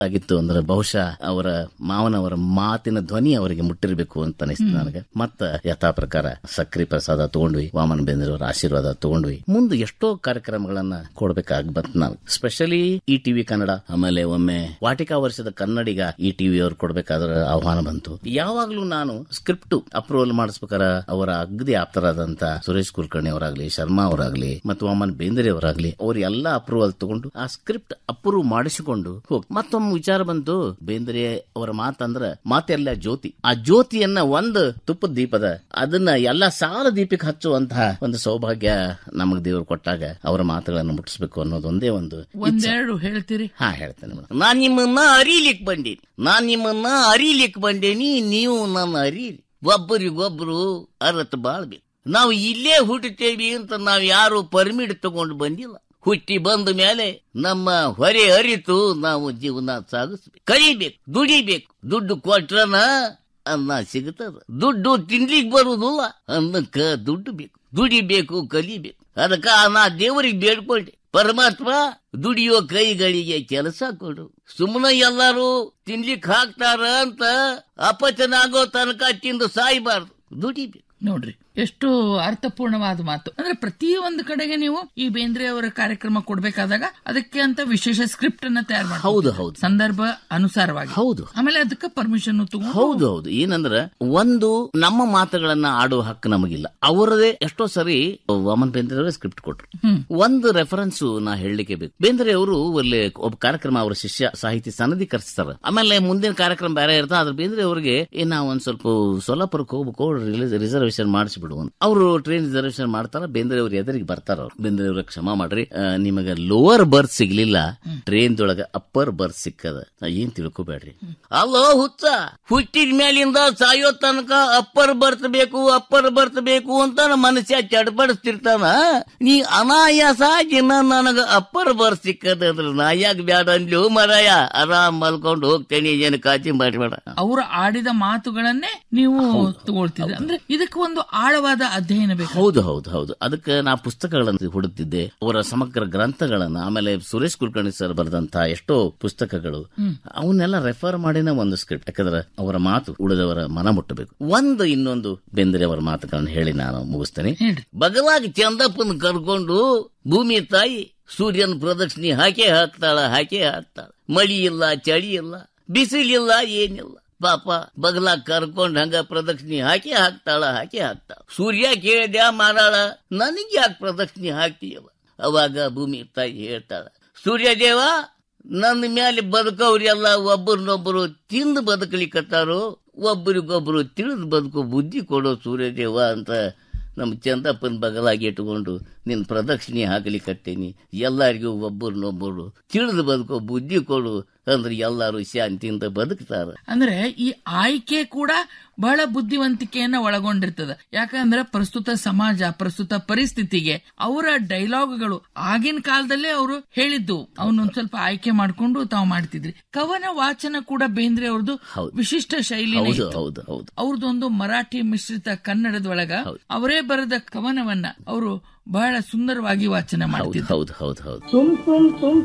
ಆಗಿತ್ತು ಅಂದ್ರೆ ಬಹುಶಃ ಅವರ ಮಾವನವರ ಮಾತಿನ ಧ್ವನಿ ಅವರಿಗೆ ಮುಟ್ಟಿರಬೇಕು ಅಂತ ಅನಿಸ್ತು ನನಗೆ ಮತ್ತ ಯಥಾ ಪ್ರಕಾರ ಸಕ್ರಿ ಪ್ರಸಾದ ತಗೊಂಡ್ವಿ ವಾಮನ ಬೇಂದ್ರವರ ಆಶೀರ್ವಾದ ತಗೊಂಡ್ವಿ ಮುಂದೆ ಎಷ್ಟೋ ಕಾರ್ಯಕ್ರಮಗಳನ್ನ ಕೊಡ್ಬೇಕಾಗಿ ಬಂತು ನಾನು ಸ್ಪೆಷಲಿ ಈ ಟಿವಿ ಕನ್ನಡ ಆಮೇಲೆ ಒಮ್ಮೆ ವಾಟಿಕಾ ವರ್ಷದ ಕನ್ನಡಿಗ ಈ ಟಿವಿ ಅವ್ರು ಕೊಡ್ಬೇಕಾದ್ರೆ ಆಹ್ವಾನ ಬಂತು ಯಾವಾಗ್ಲೂ ನಾನು ಸ್ಕ್ರಿಪ್ಟ್ ಅಪ್ರೂವಲ್ ಮಾಡಿಸ್ಬೇಕಾರ ಅವರ ಅಗದಿ ಆಪ್ತರಾದಂತ ಸುರೇಶ್ ಕುಲಕರ್ಣಿ ಅವರಾಗ್ಲಿ ಶರ್ಮಾ ಅವರಾಗ್ಲಿ ಮತ್ತು ವಾಮನ್ ಬೇಂದ್ರೆ ಅವರಾಗ್ಲಿ ಅವ್ರ ಎಲ್ಲ ಅಪ್ರೂವಲ್ ತಗೊಂಡು ಆ ಸ್ಕ್ರಿಪ್ಟ್ ಅಪ್ರೂವ್ ಮಾಡಿಸಿಕೊಂಡು ಹೋಗ್ ಮತ್ತೊಮ್ಮೆ ವಿಚಾರ ಬಂತು ಬೇಂದ್ರೆ ಅವರ ಮಾತಂದ್ರ ಮಾತೆಲ್ಲ ಜ್ಯೋತಿ ಆ ಜ್ಯೋತಿಯನ್ನ ಒಂದು ತುಪ್ಪದ ದೀಪದ ಅದನ್ನ ಎಲ್ಲ ಸಾಲ ದೀಪಕ್ಕೆ ಹಚ್ಚುವಂತಹ ಒಂದು ಸೌಭಾಗ್ಯ ನಮಗ್ ದೇವರು ಕೊಟ್ಟಾಗ ಅವರ ಮಾತುಗಳನ್ನು ಮುಟ್ಟಿಸ್ಬೇಕು ಅನ್ನೋದು ಒಂದೇ ಒಂದು ಒಂದೆರಡು ಹೇಳ್ತೀರಿ ಹಾ ಹೇಳ್ತೇನೆ ಮೇಡಮ್ ನಾನ್ ನಿಮ್ಮನ್ನ ಅರಿಲಿಕ್ ಬಂದೀನಿ ನಾನ್ ನಿಮ್ಮನ್ನ ಅರಿಲಿಕ್ ಬಂದೇನಿ ನೀವು ನನ್ನ ಅರೀರಿ ಒಬ್ಬರಿಗೊಬ್ರು ಅರತ್ ಬಾಳ್ಬೇಕು ನಾವು ಇಲ್ಲೇ ಹುಟ್ಟುತ್ತೇವಿ ಅಂತ ನಾವ್ ಯಾರು ಪರ್ಮಿಟ್ ತಗೊಂಡು ಬಂದಿಲ್ಲ ಹುಟ್ಟಿ ಬಂದ ಮೇಲೆ ನಮ್ಮ ಹೊರೆ ಅರಿತು ನಾವು ಜೀವನ ಸಾಗಿಸ್ಬೇಕು ಕಲಿಬೇಕು ದುಡಿಬೇಕು ದುಡ್ಡು ಕೊಟ್ರನ ಅನ್ನ ಸಿಗುತ್ತದ ದುಡ್ಡು ತಿನ್ಲಿಕ್ ಬರುದಿಲ್ಲ ಅನ್ನಕ್ಕ ದುಡ್ಡು ಬೇಕು ದುಡಿಬೇಕು ಕಲಿಬೇಕು ಅದಕ್ಕ ನಾ ದೇವರಿಗೆ ಬೇಡ್ಕೊಂಡೆ ಪರಮಾತ್ಮ ದುಡಿಯೋ ಕೈಗಳಿಗೆ ಕೆಲಸ ಕೊಡು ಸುಮ್ಮನೆ ಎಲ್ಲಾರು ತಿನ್ಲಿಕ್ ಹಾಕ್ತಾರ ಅಂತ ಅಪಚನ ಆಗೋ ತನಕ ತಿಂದು ಸಾಯ್ಬಾರ್ದು ದುಡಿಬೇಕು ನೋಡ್ರಿ ಎಷ್ಟು ಅರ್ಥಪೂರ್ಣವಾದ ಮಾತು ಅಂದ್ರೆ ಪ್ರತಿ ಒಂದು ಕಡೆಗೆ ನೀವು ಈ ಬೇಂದ್ರೆ ಅವರ ಕಾರ್ಯಕ್ರಮ ಕೊಡ್ಬೇಕಾದಾಗ ಅದಕ್ಕೆ ಅಂತ ವಿಶೇಷ ಸ್ಕ್ರಿಪ್ಟ್ ಅನ್ನ ತಯಾರು ಮಾಡಿ ಹೌದು ಹೌದು ಸಂದರ್ಭ ಅನುಸಾರವಾಗಿ ಹೌದು ಆಮೇಲೆ ಅದಕ್ಕೆ ಪರ್ಮಿಷನ್ ತಗೊಂಡು ಹೌದು ಹೌದು ಏನಂದ್ರ ಒಂದು ನಮ್ಮ ಮಾತುಗಳನ್ನ ಆಡುವ ಹಕ್ಕು ನಮಗಿಲ್ಲ ಅವರದೇ ಎಷ್ಟೋ ಸರಿ ವಾಮನ್ ಬೇಂದ್ರೆ ಸ್ಕ್ರಿಪ್ಟ್ ಕೊಟ್ರು ಒಂದು ರೆಫರೆನ್ಸ್ ನಾ ಹೇಳಲಿಕ್ಕೆ ಬೇಕು ಬೇಂದ್ರೆ ಅವರು ಅಲ್ಲಿ ಒಬ್ಬ ಕಾರ್ಯಕ್ರಮ ಅವರ ಶಿಷ್ಯ ಸಾಹಿತಿ ಸನದಿ ಕರ್ಸ್ತಾರ ಆಮೇಲೆ ಮುಂದಿನ ಕಾರ್ಯಕ್ರಮ ಬೇರೆ ಇರ್ತಾ ಅದ್ರ ಬೇಂದ್ರೆ ಅವರಿಗೆ ಏ ನಾ ಒಂದ್ ಸ್ವಲ್ಪ ಸೊಲ್ಲಾಪುರಕ್ಕೆ ಹೋಗ್ಬೇಕು ರಿಸರ್ವೇಶನ್ ಮಾಡಿಸ್ಬಿಡು ಅಂತ ಅವರು ಟ್ರೈನ್ ರಿಸರ್ವೇಶನ್ ಮಾಡ್ತಾರ ಬೇಂದ್ರೆ ಅವ್ರ ಎದುರಿಗೆ ಬರ್ತಾರ ಅವ್ರು ಬೇಂದ್ರೆ ಅವ್ರ ಕ್ಷಮ ಮಾಡ್ರಿ ಆ, ನಿಮಗೆ ಲೋವರ್ ಬರ್ತ್ ಸಿಗ್ಲಿಲ್ಲ ಟ್ರೈನ್ ದೊಳಗ ಅಪ್ಪರ್ ಬರ್ತ್ ಸಿಕ್ಕದ ನಾ ಏನ್ ತಿಳ್ಕೊಬೇಡ್ರಿ ಅಲ್ಲೋ ಹುಚ್ಚ ಹುಟ್ಟಿದ ಮೇಲಿಂದ ಸಾಯೋ ತನಕ ಅಪ್ಪರ್ ಬರ್ತ್ ಬೇಕು ಅಪ್ಪರ್ ಬರ್ತ್ ಬೇಕು ಅಂತ ನಮ್ಮ ಮನುಷ್ಯ ಚಡ್ಬಡಿಸ್ತಿರ್ತಾನ ನೀ ಅನಾಯಾಸ ದಿನ ನನಗ ಅಪ್ಪರ್ ಬರ್ತ್ ಸಿಕ್ಕದ ಅಂದ್ರೆ ನಾ ಯಾಕೆ ಬ್ಯಾಡ ಅನ್ಲಿ ಮರಾಯ ಆರಾಮ್ ಮಲ್ಕೊಂಡು ಹೋಗ್ತೇನೆ ಏನು ಕಾಚಿ ಮಾಡಬೇಡ ಅವರ ಆಡಿದ ಮಾತುಗಳನ್ನೇ ನೀವು ತಗೊಳ್ತಿದ್ರೆ ಅಂದ್ರೆ ಇದಕ್ಕೆ ಒಂದು ಆಳವಾದ ಅಧ್ಯಯನ ಬೇಕು ಹೌದು ಹೌದು ಹೌದು ಅದಕ್ಕೆ ನಾ ಪುಸ್ತಕಗಳನ್ನು ಹುಡುಕ್ತಿದ್ದೆ ಅವರ ಸಮಗ್ರ ಗ್ರಂಥಗಳನ್ನ ಆಮೇಲೆ ಸುರೇಶ್ ಕುಲಕರ್ಣಿ ಸರ್ ಬರೆದಂತಹ ಎಷ್ಟೋ ಪುಸ್ತಕಗಳು ಅವನ್ನೆಲ್ಲ ರೆಫರ್ ಮಾಡಿನ ಒಂದು ಸ್ಕ್ರಿಪ್ಟ್ ಯಾಕಂದ್ರೆ ಅವರ ಮಾತು ಉಳಿದವರ ಮನ ಮುಟ್ಟಬೇಕು ಒಂದು ಇನ್ನೊಂದು ಬೆಂದರೆ ಅವರ ಮಾತುಗಳನ್ನು ಹೇಳಿ ನಾನು ಮುಗಿಸ್ತೇನೆ ಹೇಳ್ರಿ ಬಗಲಾಗಿ ಚಂದಪ್ಪನ ಕರ್ಕೊಂಡು ಭೂಮಿ ತಾಯಿ ಸೂರ್ಯನ ಪ್ರದಕ್ಷಿಣೆ ಹಾಕೇ ಹಾಕ್ತಾಳ ಹಾಕೇ ಹಾಕ್ತಾಳ ಮಳಿ ಇಲ್ಲ ಚಳಿ ಇಲ್ಲ ಬಿಸಿಲಿಲ್ಲ ಏನಿಲ್ಲ ಪಾಪ ಬಗಲಾಗ್ ಕರ್ಕೊಂಡ್ ಹಂಗ ಪ್ರದಕ್ಷಿಣೆ ಹಾಕಿ ಹಾಕ್ತಾಳ ಹಾಕಿ ಹಾಕ್ತಾಳ ಸೂರ್ಯ ಕೇಳ್ದ್ಯಾ ಮಾರಾಳ ನನಗೆ ಯಾಕೆ ಪ್ರದಕ್ಷಿಣೆ ಹಾಕ್ತೀಯವ ಅವಾಗ ಭೂಮಿ ತಾಯಿ ಹೇಳ್ತಾಳ ಸೂರ್ಯದೇವ ನನ್ನ ಮೇಲೆ ಬದುಕವ್ರೆಲ್ಲ ಒಬ್ಬರನ್ನೊಬ್ಬರು ತಿಂದು ಬದುಕಲಿಕ್ಕತ್ತಾರೋ ಒಬ್ಬರಿಗೊಬ್ಬರು ತಿಳಿದು ಬದುಕೋ ಬುದ್ಧಿ ಕೊಡೋ ಸೂರ್ಯದೇವ ಅಂತ ನಮ್ಮ ಚಂದಪ್ಪನ ಬಗಲಾಗಿ ಇಟ್ಕೊಂಡು ನಿನ್ನ ಪ್ರದಕ್ಷಿಣೆ ಹಾಕಲಿಕ್ಕತ್ತೇನಿ ಎಲ್ಲರಿಗೂ ಒಬ್ಬರನ್ನೊಬ್ಬರು ತಿಳಿದು ಬದುಕೋ ಬುದ್ಧಿ ಕೊಡು ಅಂದ್ರೆ ಎಲ್ಲರೂ ಶಾಂತಿಯಿಂದ ಬದುಕ್ತಾರ ಅಂದ್ರೆ ಈ ಆಯ್ಕೆ ಕೂಡ ಬಹಳ ಬುದ್ಧಿವಂತಿಕೆಯನ್ನ ಒಳಗೊಂಡಿರ್ತದ ಯಾಕಂದ್ರೆ ಪ್ರಸ್ತುತ ಸಮಾಜ ಪ್ರಸ್ತುತ ಪರಿಸ್ಥಿತಿಗೆ ಅವರ ಡೈಲಾಗ್ಗಳು ಆಗಿನ ಕಾಲದಲ್ಲೇ ಅವರು ಹೇಳಿದ್ದು ಅವನ್ನೊಂದ್ ಸ್ವಲ್ಪ ಆಯ್ಕೆ ಮಾಡ್ಕೊಂಡು ತಾವು ಮಾಡ್ತಿದ್ರಿ ಕವನ ವಾಚನ ಕೂಡ ಬೇಂದ್ರೆ ಅವ್ರದ್ದು ಹೌದು. ವಿಶಿಷ್ಟ ಶೈಲಿ ಹೌದು ಹೌದು ಹೌದು ಅವ್ರದ್ದೊಂದು ಮರಾಠಿ ಮಿಶ್ರಿತ ಕನ್ನಡದೊಳಗ ಅವರೇ ಬರೆದ ಕವನವನ್ನ ಅವರು ಬಹಳ ಸುಂದರವಾಗಿ ವಾಚನ ಹೌದು ಮಾಡ್ತಿದ್ರು ಹೌದು ಹೌದು ಹೌದು ತುಮ್ ತುಮ್ ತುಮ್